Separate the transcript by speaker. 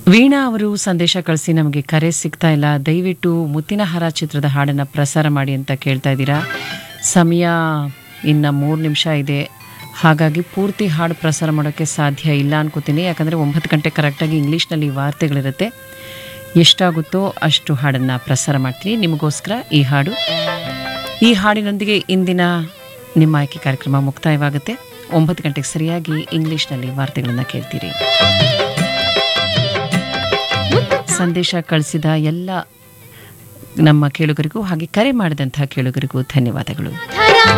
Speaker 1: ವೀಣಾ ಅವರು ಸಂದೇಶ ಕಳಿಸಿ ನಮಗೆ ಕರೆ ಸಿಗ್ತಾ ಇಲ್ಲ ದಯವಿಟ್ಟು ಮುತ್ತಿನ ಹಾರ ಚಿತ್ರದ ಹಾಡನ್ನು ಪ್ರಸಾರ ಮಾಡಿ ಅಂತ ಕೇಳ್ತಾ ಇದ್ದೀರಾ ಸಮಯ ಇನ್ನು ಮೂರು ನಿಮಿಷ ಇದೆ ಹಾಗಾಗಿ ಪೂರ್ತಿ ಹಾಡು ಪ್ರಸಾರ ಮಾಡೋಕ್ಕೆ ಸಾಧ್ಯ ಇಲ್ಲ ಅನ್ಕೋತೀನಿ ಯಾಕಂದರೆ ಒಂಬತ್ತು ಗಂಟೆ ಕರೆಕ್ಟಾಗಿ ಇಂಗ್ಲೀಷ್ನಲ್ಲಿ ವಾರ್ತೆಗಳಿರುತ್ತೆ ಎಷ್ಟಾಗುತ್ತೋ ಅಷ್ಟು ಹಾಡನ್ನು ಪ್ರಸಾರ ಮಾಡ್ತೀನಿ ನಿಮಗೋಸ್ಕರ ಈ ಹಾಡು ಈ ಹಾಡಿನೊಂದಿಗೆ ಇಂದಿನ ನಿಮ್ಮ ಆಯ್ಕೆ ಕಾರ್ಯಕ್ರಮ ಮುಕ್ತಾಯವಾಗುತ್ತೆ ಒಂಬತ್ತು ಗಂಟೆಗೆ ಸರಿಯಾಗಿ ಇಂಗ್ಲೀಷ್ನಲ್ಲಿ ವಾರ್ತೆಗಳನ್ನು ಕೇಳ್ತೀರಿ ಸಂದೇಶ ಕಳಿಸಿದ ಎಲ್ಲ ನಮ್ಮ ಕೇಳುಗರಿಗೂ ಹಾಗೆ ಕರೆ ಮಾಡಿದಂತಹ ಕೇಳುಗರಿಗೂ ಧನ್ಯವಾದಗಳು